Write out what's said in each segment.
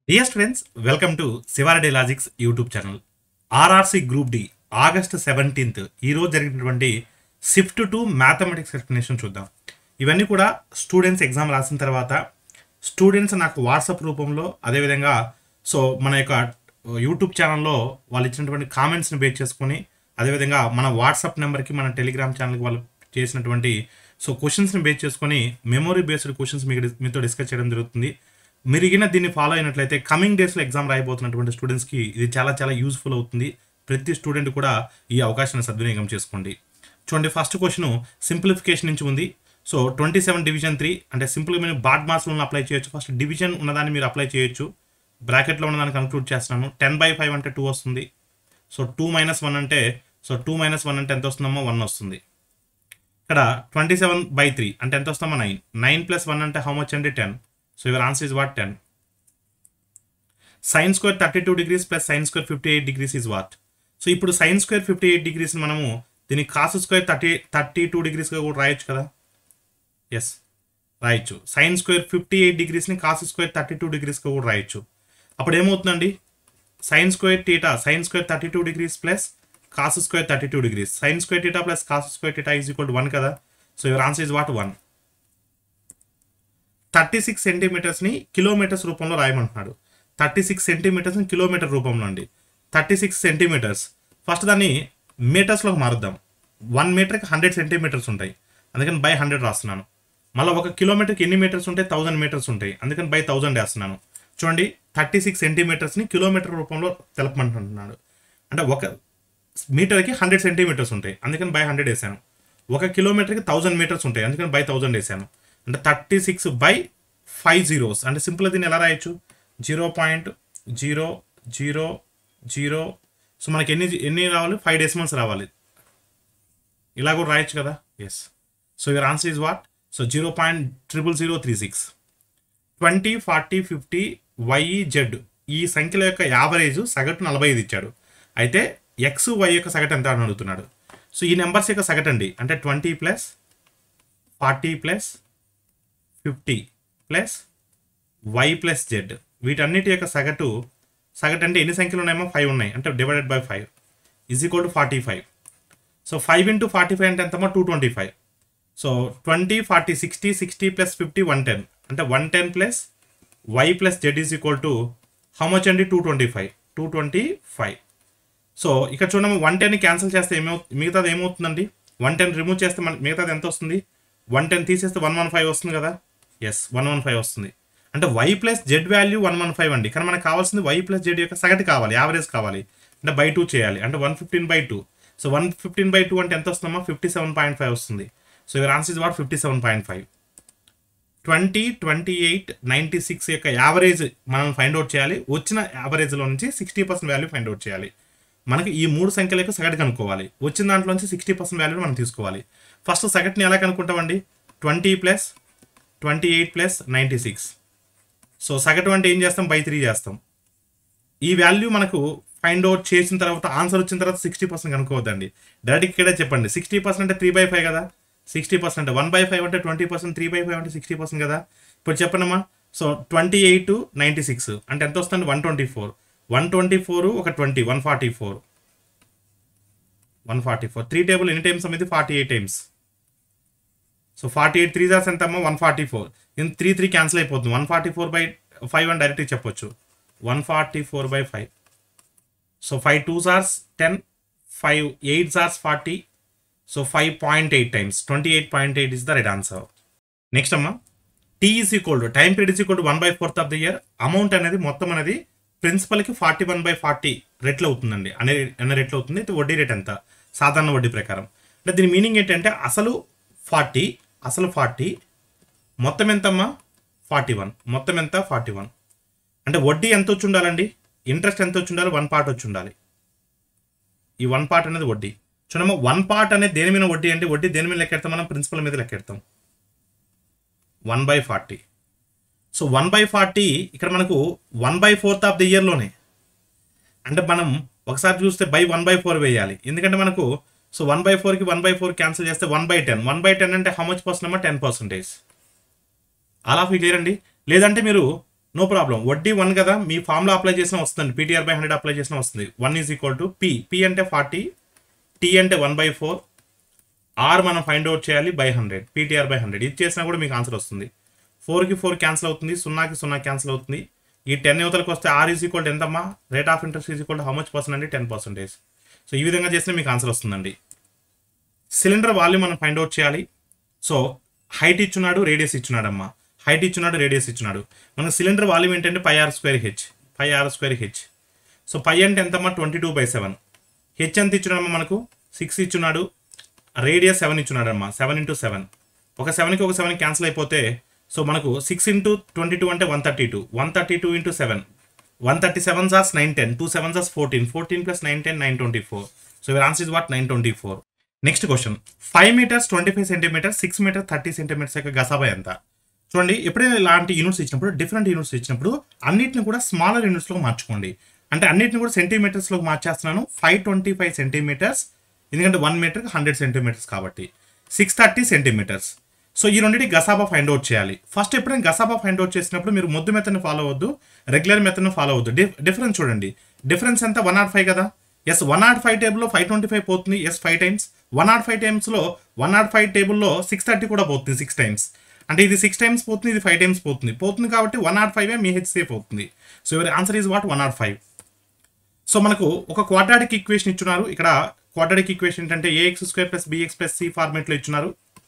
dear students welcome to Shiva Reddy logics YouTube channel RRC group D August seventeenth ఈ రోజు జరిగినటువంటి shift to mathematics explanation చూద్దాం ఇవన్నీ కూడా స్టూడెంట్స్ ఎగ్జామ్ రాసిన తర్వాత స్టూడెంట్స్ నాకు వాట్సాప్ రూపంలో అదేవిధంగా సో మన యొక్క యూట్యూబ్ ఛానల్లో వాళ్ళు ఇచ్చినటువంటి కామెంట్స్ని బేస్ చేసుకొని అదేవిధంగా మన వాట్సాప్ నెంబర్కి మన టెలిగ్రామ్ ఛానల్కి వాళ్ళు చేసినటువంటి సో క్వశ్చన్స్ని బేస్ చేసుకొని మెమొరీ బేస్డ్ క్వశ్చన్స్ మీకు మీతో డిస్కస్ చేయడం జరుగుతుంది మీరు ఇగిన దీన్ని ఫాలో అయినట్లయితే కమింగ్ డేస్లో ఎగ్జామ్ రాయబోతున్నటువంటి స్టూడెంట్స్కి ఇది చాలా చాలా యూస్ఫుల్ అవుతుంది ప్రతి స్టూడెంట్ కూడా ఈ అవకాశాన్ని సద్వినియోగం చేసుకోండి చూడండి ఫస్ట్ క్వశ్చన్ సింప్లిఫికేషన్ నుంచి ఉంది so twenty seven division three అంటే సింపుల్గా మీరు బాడ్ మార్క్స్లో అప్లై చేయొచ్చు ఫస్ట్ డివిజన్ ఉన్నదాన్ని మీరు అప్లై చేయొచ్చు బ్రాకెట్లో ఉన్నదాన్ని కన్క్లూడ్ చేస్తున్నాను టెన్ బై ఫైవ్ అంటే టూ వస్తుంది సో టూ మైనస్ వన్ అంటే సో టూ మైనస్ వన్ అంటే ఎంత వస్తుందమ్మో వన్ వస్తుంది ఇక్కడ ట్వంటీ సెవెన్ బై త్రీ అంటే ఎంత వస్తామో నైన్ నైన్ ప్లస్ వన్ అంటే హౌ మచ్ అంటే ten so your answer is what ten sin square thirty two degrees plus sin square fifty eight degrees is what so ఇప్పుడు sin square fifty eight degrees మనము దీన్ని cos square thirty thirty two డిగ్రీస్గా కూడా రాయొచ్చు కదా yes రాయొచ్చు sin square fifty eight డిగ్రీస్ని cos square thirty two డిగ్రీస్గా కూడా రాయొచ్చు అప్పుడు ఏమవుతుందండి sin square theta sign square thirty two degrees plus cos square thirty two degrees sin square theta plus cos square theta is equal to one కదా so your answer is what one thirty six సెంటీమీటర్స్ని kilometres రూపంలో రాయమంటున్నాడు thirty six సెంటీమీటర్స్ని kilometre రూపంలో అండి thirty six centimetres first దాన్ని మీటర్స్లోకి మారుద్దాం వన్ మీటర్కి హండ్రెడ్ సెంటీమీటర్స్ ఉంటాయి అందుకని బై హండ్రెడ్ రాస్తున్నాను మళ్ళీ ఒక కిలోమీటర్కి ఎన్ని మీటర్స్ ఉంటాయి థౌసండ్ మీటర్స్ ఉంటాయి అందుకని బై థౌసండ్ వేస్తున్నాను చూడండి థర్టీ సిక్స్ సెంటీమీటర్స్ని కిలోమీటర్ రూపంలో తెలపమంటున్నాడు అంటే ఒక మీటర్కి హండ్రెడ్ సెంటీమీటర్స్ ఉంటాయి అందుకని బై హండ్రెడ్ వేసాను ఒక కిలోమీటర్కి థౌసండ్ మీటర్స్ ఉంటాయి అందుకని బై థౌసండ్ వేసాను అంటే thirty six by five zeros అంటే సింపుల్గా దీన్ని ఎలా రాయొచ్చు zero point zero zero zero so మనకి ఎన్ని ఎన్ని రావాలి ఫైవ్ డెసిమల్స్ రావాలి ఇలా కూడా రాయొచ్చు కదా yes so your answer is what so zero point triple zero three six twenty forty fifty Y Z ఈ సంఖ్యల యొక్క యావరేజ్ సగటు నలభై ఐదు ఇచ్చాడు అయితే ఎక్స్ వై యొక్క సగటు ఎంత అని అడుగుతున్నాడు సో ఈ నెంబర్స్ యొక్క సగటు అండి అంటే twenty plus forty plus fifty plus Y plus Z వీటన్నిటి యొక్క సగటు సగటు అంటే ఎన్ని సంఖ్యలు ఉన్నాయేమో ఫైవ్ ఉన్నాయి అంటే divided by five is equal to forty five so five into forty five అంటే ఎంతమో two twenty five so twenty forty sixty sixty plus fifty one ten అంటే one ten plus Y plus Z is equal to how much అండి two twenty five two twenty five so ఇక్కడ చూడము one ten cancel చేస్తే ఏమవు మిగతాది ఏమవుతుందండి one ten remove చేస్తే మన మిగతాది ఎంత వస్తుంది వన్ టెన్ తీసేస్తే వన్ వన్ ఫైవ్ వస్తుంది కదా ఎస్ వన్ వన్ ఫైవ్ వస్తుంది అంటే Y plus Z value one one five అండి కానీ మనకు కావాల్సింది వై ప్లస్ జెడ్ యొక్క సగటు కావాలి యావరేజ్ కావాలి అంటే బై టూ చేయాలి అంటే one fifteen by two so one fifteen by two అంటే ఎంత వస్తుందమ్మా ఫిఫ్టీ సెవెన్ పాయింట్ ఫైవ్ వస్తుంది so your answer is what fifty seven point five twenty twenty eight ninety six యొక్క యావరేజ్ మనం ఫైండ్ అవుట్ చేయాలి వచ్చిన యావరేజ్లో నుంచి sixty percent value find out చేయాలి మనకి ఈ మూడు సంఖ్యల యొక్క సగటు కనుక్కోవాలి వచ్చిన దాంట్లో నుంచి సిక్స్టీ పర్సెంట్ వాల్యూ మనం తీసుకోవాలి ఫస్ట్ సగటుని ఎలా కనుక్కుంటామండి twenty plus twenty eight plus ninety six so సగటు అంటే ఏం చేస్తాం బై త్రీ చేస్తాం ఈ వాల్యూ మనకు ఫైండ్ అవుట్ చేసిన తర్వాత ఆన్సర్ వచ్చిన తర్వాత సిక్స్టీ పర్సెంట్ కనుక్కోవద్దండి డైరెక్ట్ ఇక్కడే చెప్పండి సిక్స్టీ పర్సెంట్ అంటే త్రీ బై ఫైవ్ కదా sixty percent one by five అంటే twenty percent three by five అంటే సిక్స్టీ పర్సెంట్ కదా ఇప్పుడు చెప్పండమ్మా so twenty eight ninety six అంటే ఎంత వస్తుంది one twenty four one twenty four ఒక twenty one forty four one forty four three table ఎన్ని టైమ్స్ అనేది forty eight times so forty eight three జార్స్ ఎంత అమ్మా one forty four in three three cancel అయిపోతుంది one forty four by five అని డైరెక్ట్గా చెప్పొచ్చు one forty four by five so five two జార్స్ టెన్ ఫైవ్ ఎయిట్ జార్స్ forty so five point eight times twenty eight point eight is the right answer next అమ్మా T is equal to time period is equal to one by fourth of the year amount అనేది మొత్తం అనేది ప్రిన్సిపల్కి forty one by forty రెట్లు అవుతుందండి అనే అనే రెట్లు అవుతుంది అయితే వడ్డీ రేట్ ఎంత సాధారణ వడ్డీ ప్రకారం అంటే దీని మీనింగ్ ఏంటంటే అసలు ఫార్టీ అసలు ఫార్టీ మొత్తం ఎంతమ్మా ఫార్టీ వన్ మొత్తం ఎంత ఫార్టీ వన్ అంటే వడ్డీ ఎంత వచ్చి ఉండాలండి ఇంట్రెస్ట్ ఎంత వచ్చి ఉండాలి వన్ పార్ట్ వచ్చి ఉండాలి ఈ వన్ పార్ట్ అనేది వడ్డీ చూడమ్మా వన్ పార్ట్ అనేది దేని మీద వడ్డీ అంటే వడ్డీ దేని మీద లెక్కెడతాం మనం ప్రిన్సిపల్ మీద లెక్కెడతాం one by forty so one by forty ఇక్కడ మనకు one by fourth of the ఇయర్లోనే అంటే మనం ఒకసారి చూస్తే బై వన్ బై ఫోర్ వేయాలి ఎందుకంటే మనకు సో వన్ బై ఫోర్కి వన్ బై ఫోర్ క్యాన్సిల్ చేస్తే one by ten one by ten అంటే హౌ మచ్ పర్సెంట్ అమ్మా టెన్ పర్సెంటేజ్ అలా ఫీల్ అండి లేదంటే మీరు నో ప్రాబ్లం వడ్డీ వన్ కదా మీ ఫామ్లో అప్లై చేసినా వస్తుంది పీటీఆర్ బై హండ్రెడ్ అప్లై చేసినా వస్తుంది one is equal to P P అంటే ఫార్టీ టీ అంటే వన్ బై ఫోర్ ఆర్ మనం ఫైండ్ అవుట్ చేయాలి by hundred PTR by hundred ఇది చేసినా కూడా మీకు ఆన్సర్ వస్తుంది ఫోర్కి ఫోర్ క్యాన్సిల్ అవుతుంది సున్నాకి సున్నా క్యాన్సిల్ అవుతుంది ఈ టెన్ యువతలకు వస్తే ఆర్ ఈజ్ ఈక్వల్ ఎంతమ్మా rate of interest is equal how much percent అండి టెన్ పర్సెంటేజ్ సో ఈ విధంగా చేస్తే మీకు ఆన్సర్ వస్తుందండి సిలిండర్ వాల్యూమ్ మనం ఫైండ్ అవుట్ చేయాలి సో హైట్ ఇచ్చున్నాడు రేడియస్ ఇచ్చున్నాడు అమ్మా హైట్ ఇచ్చున్నాడు రేడియస్ ఇచ్చున్నాడు మన సిలిండర్ వాల్యూమ్ ఏంటంటే pi R square H pi R square H so pi అంటే ఎంతమ్మా twenty two by seven H ఎంత ఇచ్చున్నాడమ్మా మనకు సిక్స్ ఇచ్చున్నాడు రేడియస్ సెవెన్ ఇచ్చున్నాడు అమ్మా సెవెన్ ఇంటూ సెవెన్ ఒక సెవెన్కి ఒక సెవెన్ క్యాన్సిల్ అయిపోతే సో మనకు సిక్స్ ఇంటూ ట్వంటీ టూ అంటే one thirty two one thirty two into seven one thirty seven జాస్ నైన్ టెన్ టూ సెవెన్ జాస్ fourteen fourteen plus nine ten nine twenty four so your answer is what nine twenty four next question five metres twenty five centimetre six metre thirty centimetres యొక్క గసాబా ఎంత చూడండి ఎప్పుడైనా ఇలాంటి units ఇచ్చినప్పుడు different units ఇచ్చినప్పుడు అన్నిటిని కూడా స్మాలర్ యూనిట్స్లో మార్చుకోండి అంటే అన్నిటిని కూడా సెంటీమీటర్స్లో మార్చేస్తున్నాను ఫైవ్ ట్వంటీ ఫైవ్ సెంటీమీటర్స్ ఎందుకంటే వన్ మీటర్కి హండ్రెడ్ సెంటీమీటర్స్ కాబట్టి సిక్స్ థర్టీ సెంటీమీటర్స్ సో ఈ రెండింటి గసాబా ఫైండ్ అవుట్ చేయాలి ఫస్ట్ ఎప్పుడైనా గసాబా ఫైండ్ అవుట్ చేసినప్పుడు మీరు మొద్దు మెథడ్ని ఫాలో అవ్వద్దు రెగ్యులర్ మెథడ్ని ఫాలో అవ్వద్దు డి డిఫరెన్స్ చూడండి డిఫరెన్స్ ఎంత వన్ నాట్ ఫైవ్ కదా ఎస్ వన్ నాట్ ఫైవ్ టేబుల్లో ఫైవ్ ట్వంటీ ఫైవ్ పోతుంది yes five times one nought five టైమ్స్లో వన్ నాట్ ఫైవ్ టేబుల్లో సిక్స్ థర్టీ కూడా పోతుంది సిక్స్ టైమ్స్ అంటే ఇది సిక్స్ టైమ్స్ పోతుంది ఇది ఫైవ్ టైమ్స్ పోతుంది పోతుంది కాబట్టి వన్ నాట్ ఫైవ్ మీ హెచ్సేఫ్ అవుతుంది so your answer is what one nought five so మనకు ఒక క్వాడ్రాటిక్ ఈక్వేషన్ ఇచ్చున్నారు ఇక్కడ క్వాడ్రాటిక్ ఈక్వేషన్ ఏంటంటే A X square plus B X plus C ఫార్మేట్లో ఇచ్చున్నారు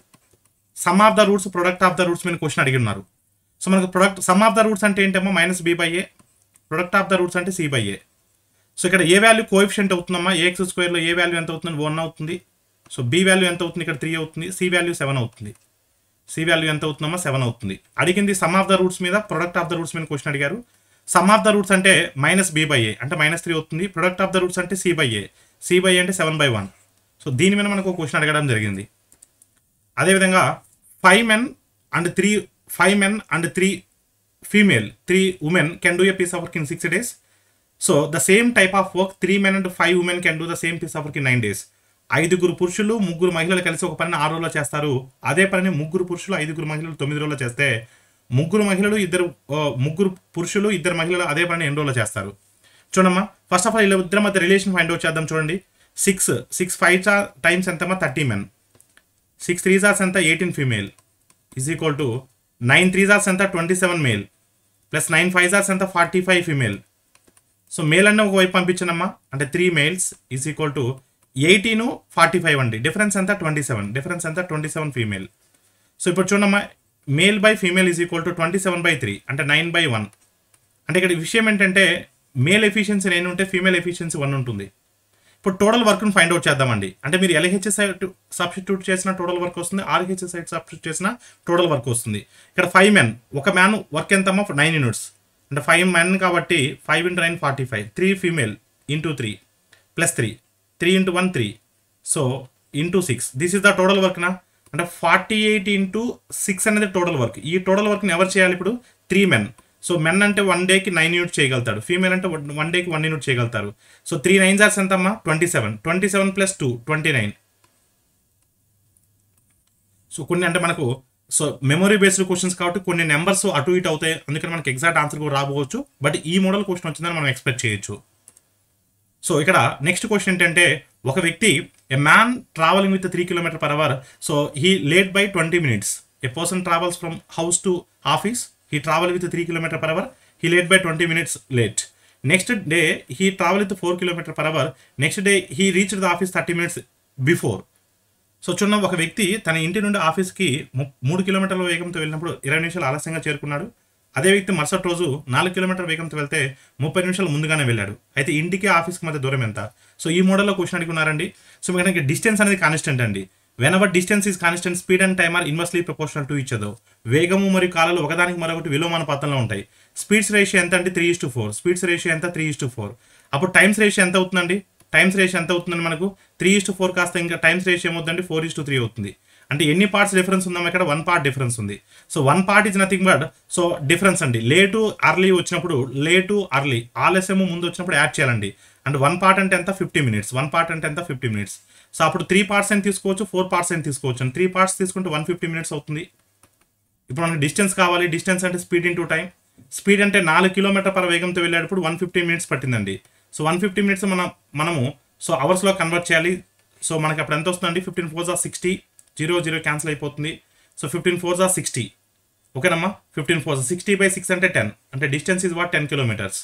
sum of the roots product of the roots మీద క్వశ్చన్ అడిగి ఉన్నారు సో మనకు product sum of the roots అంటే ఏంటమ్మా minus B by A product of the roots అంటే సి బై ఏ సో ఇక్కడ ఏ వాల్యూ కోఎఫిషియంట్ అవుతుందమ్మా ఏఎక్స్ స్క్వేర్లో ఏ వాల్యూ ఎంత అవుతుంది వన్ అవుతుంది సో బి వాల్యూ ఎంత అవుతుంది ఇక్కడ త్రీ అవుతుంది సి వాల్యూ సెవెన్ అవుతుంది సి వాల్యూ ఎంత అవుతుందమ్మా సెవెన్ అవుతుంది అడిగింది సమ్ ఆఫ్ ద రూట్స్ మీద ప్రొడక్ట్ ఆఫ్ ద రూట్స్ మీద క్వశ్చన్ అడిగారు సమ్ ఆఫ్ ద రూట్స్ అంటే మైనస్ బి బై ఏ అంటే మైనస్ త్రీ అవుతుంది ప్రొడక్ట్ ఆఫ్ ద రూట్స్ అంటే C by A C by A అంటే సెవెన్ బై వన్ సో దీని మీద మనకు క్వశ్చన్ అడగడం జరిగింది అదేవిధంగా five men and three five men and three female three women can do a piece of work in six days so the same type of work three men and five women can do the same piece of work in nine days ఐదుగురు పురుషులు ముగ్గురు మహిళలు కలిసి ఒక పనిని ఆరు రోజుల్లో చేస్తారు అదే పనిని ముగ్గురు పురుషులు ఐదుగురు మహిళలు తొమ్మిది రోజుల్లో చేస్తే ముగ్గురు మహిళలు ఇద్దరు ఆ, ముగ్గురు పురుషులు ఇద్దరు మహిళలు అదే పనిని ఎన్ని రోజుల్లో చేస్తారు చూడమ్మా ఫస్ట్ ఆఫ్ ఆల్ ఇలా ఇద్దరి మధ్య రిలేషన్ ఫైండ్ అవుట్ చేద్దాం చూడండి సిక్స్ సిక్స్ ఫైవ్ టైమ్స్ ఎంతమ్మా థర్టీ మెన్ సిక్స్ త్రీ జార్స్ ఎంత eighteen female is equal to nine three జార్స్ ఎంత twenty seven male plus nine five జార్స్ ఎంత forty five female so male అన్న ఒకవైపు పంపించనమ్మా అంటే three males is equal to eighteen forty five అండి డిఫరెన్స్ ఎంత ట్వంటీ సెవెన్ డిఫరెన్స్ ఎంత ట్వంటీ సెవెన్ ఫీమేల్ సో ఇప్పుడు చూడమ్మా male by female is equal to twenty seven by three అంటే నైన్ బై వన్ అంటే ఇక్కడ విషయం ఏంటంటే మేల్ ఎఫిషియన్సీ నైన్ ఉంటే ఫీమేల్ ఎఫిషియన్సీ వన్ ఉంటుంది ఇప్పుడు టోటల్ వర్క్ను ఫైండ్ అవుట్ చేద్దామండి అంటే మీరు ఎల్హెచ్ఎస్ సైడ్ సబ్స్టిట్యూట్ చేసిన టోటల్ వర్క్ వస్తుంది ఆర్హెచ్ఎస్ సైడ్ సబ్స్టిట్యూట్ చేసిన టోటల్ వర్క్ వస్తుంది ఇక్కడ ఫైవ్ మెన్ ఒక మ్యాన్ వర్క్ ఎంతమ్మా నైన్ యూనిట్స్ అంటే ఫైవ్ మెన్ కాబట్టి five into nine forty five three female into three plus three three into one three so into six this is the total వర్క్నా అంటే forty eight into six అనేది total work ఈ total వర్క్ని ఎవరు చేయాలి ఇప్పుడు three men so men అంటే one డేకి నైన్ యూనిట్ చేయగలుగుతాడు ఫీమేల్ అంటే వన్ డేకి వన్ యూనిట్ చేయగలుగుతారు సో త్రీ నైన్ జార్స్ ఎంతమ్మా twenty seven twenty seven plus two twenty nine so కొన్ని అంటే మనకు సో మెమరీ బేస్డ్ క్వశ్చన్స్ కాబట్టి కొన్ని నెంబర్స్ అటు ఇటు అవుతాయి అందుకని మనకి ఎగ్జాక్ట్ ఆన్సర్ కూడా రాబోవచ్చు బట్ ఈ మోడల్ క్వశ్చన్ వచ్చిందని మనం ఎక్స్పెక్ట్ చేయొచ్చు సో ఇక్కడ నెక్స్ట్ క్వశ్చన్ ఏంటంటే ఒక వ్యక్తి a man travelling with three kilometre per hour so he late by twenty minutes a person travels from house to office he travel with three kilometre per hour he late by twenty minutes late next day he travel with four kilometre per hour next day he reach the office thirty minutes before so చూడండి ఒక వ్యక్తి తన ఇంటి నుండి ఆఫీస్కి ము- మూడు కిలోమీటర్ల వేగంతో వెళ్ళినప్పుడు ఇరవై నిమిషాలు ఆలస్యంగా చేరుకున్నాడు అదే వ్యక్తి మరుసటి రోజు నాలుగు కిలోమీటర్ వేగంతో వెళ్తే ముప్పై నిమిషాలు ముందుగానే వెళ్ళాడు అయితే ఇంటికి ఆఫీస్కి మధ్య దూరం ఎంత సో ఈ మోడల్లో క్వశ్చన్ అడుగున్నారండి సో మీకు డిస్టెన్స్ అనేది కాన్స్టెంట్ అండి when our distance is constant speed and time are inversely proportional to each other వేగము మరియు కాలాలు ఒకదానికి మరొకటి విలోమానుపాతంలో ఉంటాయి స్పీడ్స్ రేషియో ఎంత అంటే three is to four speeds ratio ఎంత త్రీ ఇస్ టు ఫోర్ అప్పుడు టైమ్స్ రేషియో ఎంత అవుతుందండి టైమ్స్ రేషియో ఎంత అవుతుందండి మనకు త్రీ ఇస్ టు ఫోర్ కాస్త ఇంకా టైమ్స్ రేషియో ఏమవుతుందండి ఫోర్ ఇస్ టు త్రీ అవుతుంది అంటే ఎన్ని పార్ట్స్ డిఫరెన్స్ ఉందాం ఇక్కడ వన్ పార్ట్ డిఫరెన్స్ ఉంది so one part is nothing but so difference అండి లేటు అర్లీ వచ్చినప్పుడు లేటు అర్లీ ఆలస్యము ముందు వచ్చినప్పుడు యాడ్ చేయాలండి అండ్ వన్ పార్ట్ అంటే ఎంత ఫిఫ్టీ మినిట్స్ వన్ పార్ట్ అంటే ఎంత ఫిఫ్టీ మినిట్స్ సో అప్పుడు త్రీ పార్ట్స్ అని తీసుకోవచ్చు ఫోర్ పార్ట్స్ అని తీసుకోవచ్చు అండ్ త్రీ పార్ట్స్ తీసుకుంటే వన్ ఫిఫ్టీ మినిట్స్ అవుతుంది ఇప్పుడు మనకి డిస్టెన్స్ కావాలి డిస్టెన్స్ అంటే స్పీడ్ ఇంటూ టైం స్పీడ్ అంటే నాలుగు కిలోమీటర్ పర్ వేగంతో వెళ్ళేటప్పుడు వన్ ఫిఫ్టీ మినిట్స్ పట్టిందండి సో వన్ ఫిఫ్టీ మినిట్స్ మనం మనము సో అవర్స్లో కన్వర్ట్ చేయాలి సో మనకి అప్పుడు ఎంత వస్తుందండి fifteen fours are sixty zero zero cancel అయిపోతుంది so fifteen fours are sixty ఓకేనమ్మా fifteen fours sixty by six అంటే టెన్ అంటే distance is what ten kilometres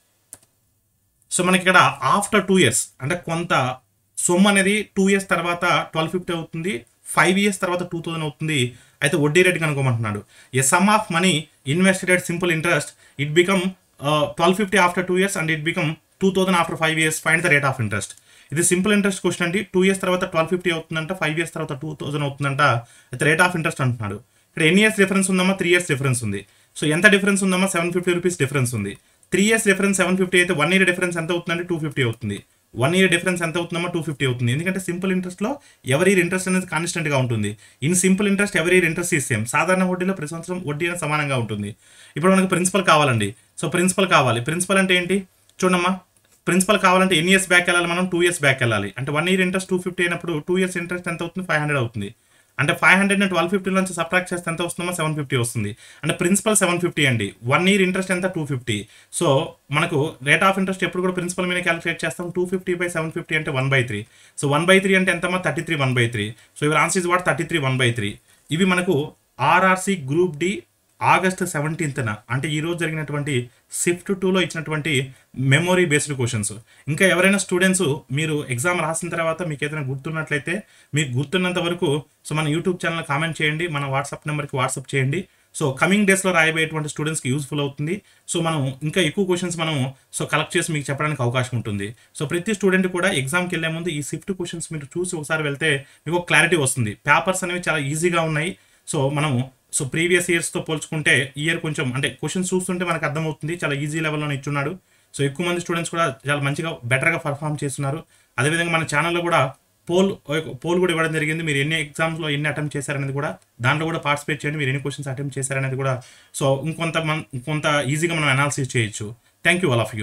so మనకి ఇక్కడ ఆఫ్టర్ టూ ఇయర్స్ అంటే కొంత సొమ్ము అనేది టూ ఇయర్స్ తర్వాత ట్వెల్వ్ ఫిఫ్టీ అవుతుంది ఫైవ్ ఇయర్స్ తర్వాత టూ థౌసండ్ అవుతుంది అయితే వడ్డీ రేట్ కనుక్కోమంటున్నాడు a sum of money invested at simple interest it become twelve fifty after two years and it become two thousand after five years find the rate of interest ఇది simple interest question అండి two years తర్వాత twelve fifty అవుతుందంట five years తర్వాత two thousand అవుతుందంట అయితే rate of interest అంటున్నాడు ఇక్కడ ఎన్ని ఇయర్స్ డిఫరెన్స్ ఉందమ్మా త్రీ ఇయర్స్ డిఫరెన్స్ ఉంది సో ఎంత డిఫరెన్స్ ఉందమ్మా సెవెన్ ఫిఫ్టీ రూపీస్ డిఫరెన్స్ ఉంది three years difference seven fifty అయితే వన్ ఇయర్ డిఫరెన్స్ ఎంత అవుతుందంటే టూ ఫిఫ్టీ అవుతుంది వన్ ఇయర్ డిఫరెన్స్ ఎంత అవుతుందమ్మా టూ ఫిఫ్టీ అవుతుంది ఎందుకంటే సింపుల్ ఇంట్రెస్ట్లో ఎవరి ఇయర్ ఇంట్రెస్ట్ అనేది కాన్స్టెంట్గా ఉంటుంది ఇన్ సింపుల్ ఇంట్రెస్ట్ ఎవరి ఇయర్ ఇంట్రెస్ట్ ఇస్ సేమ్ సాధారణ వడ్డీలో ప్రతి సంవత్సరం వడ్డీ అనేది సమానంగా ఉంటుంది ఇప్పుడు మనకు ప్రిన్సిపల్ కావాలండి సో ప్రిన్సిపల్ కావాలి ప్రిన్సిపల్ అంటే ఏంటి చూడమ్మా ప్రిన్సిపల్ కావాలంటే ఎన్ని ఇయర్స్ బ్యాక్ వెళ్ళాలి మనం టూ ఇయర్స్ బ్యాక్ వెళ్ళాలి అంటే one year interest two fifty అయినప్పుడు టూ ఇయర్స్ ఇంట్రెస్ట్ ఎంత అవుతుంది ఫైవ్ హండ్రెడ్ అవుతుంది అంటే ఫైవ్ హండ్రెడ్ ట్వెల్వ్ ఫిఫ్టీ నుంచి సబ్ట్రాక్ట్ చేస్తే ఎంత వస్తుందో సెవెన్ ఫిఫ్టీ వస్తుంది అంటే ప్రిన్సిపల్ సెవెన్ ఫిఫ్టీ అండి వన్ ఇయర్ ఇంట్రెస్ట్ ఎంత టూ ఫిఫ్టీ సో మనకు రేట్ ఆఫ్ ఇంట్రెస్ట్ ఎప్పుడు కూడా ప్రిన్సిపల్ మీద క్యాలిక్యులేట్ చేస్తాం two fifty by seven fifty అంటే one by three so one by three అంటే ఎంతమ్మా thirty three one by three so ఇవి answer is what thirty three one by three ఇవి మనకు ఆర్ఆర్సి గ్రూప్ డి ఆగస్ట్ సెవెంటీన్త్న అంటే ఈ రోజు జరిగినటువంటి షిఫ్ట్ టూలో ఇచ్చినటువంటి మెమొరీ బేస్డ్ క్వశ్చన్స్ ఇంకా ఎవరైనా స్టూడెంట్స్ మీరు ఎగ్జామ్ రాసిన తర్వాత మీకు ఏదైనా గుర్తున్నట్లయితే మీకు గుర్తున్నంత వరకు సో మన యూట్యూబ్ ఛానల్ కామెంట్ చేయండి మన వాట్సాప్ నెంబర్కి వాట్సాప్ చేయండి సో కమింగ్ డేస్లో రాయబోయేటువంటి స్టూడెంట్స్కి యూస్ఫుల్ అవుతుంది సో మనం ఇంకా ఎక్కువ క్వశ్చన్స్ మనం సో కలెక్ట్ చేసి మీకు చెప్పడానికి అవకాశం ఉంటుంది సో ప్రతి స్టూడెంట్ కూడా ఎగ్జామ్కి వెళ్ళే ముందు ఈ షిఫ్ట్ క్వశ్చన్స్ మీరు చూసి ఒకసారి వెళ్తే మీకు క్లారిటీ వస్తుంది పేపర్స్ అనేవి చాలా ఈజీగా ఉన్నాయి సో మనము సో ప్రీవియస్ ఇయర్స్తో పోల్చుకుంటే ఇయర్ కొంచెం అంటే క్వశ్చన్స్ చూస్తుంటే మనకు అర్థమవుతుంది చాలా ఈజీ లెవెల్లో ఇచ్చున్నాడు సో ఎక్కువ మంది స్టూడెంట్స్ కూడా చాలా మంచిగా బెటర్గా పర్ఫామ్ చేస్తున్నారు అదేవిధంగా మన ఛానల్లో కూడా పోల్ పోల్ కూడా ఇవ్వడం జరిగింది మీరు ఎన్ని ఎగ్జామ్స్లో ఎన్ని అటెంప్ట్ చేశారనేది కూడా దాంట్లో కూడా పార్టిసిపేట్ చేయండి మీరు ఎన్ని క్వశ్చన్స్ అటెంప్ట్ చేశారనేది కూడా సో ఇంకొంత మన కొంత ఈజీగా మనం అనాలిసిస్ చేయొచ్చు thank you all of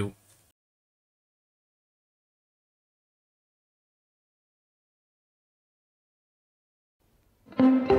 you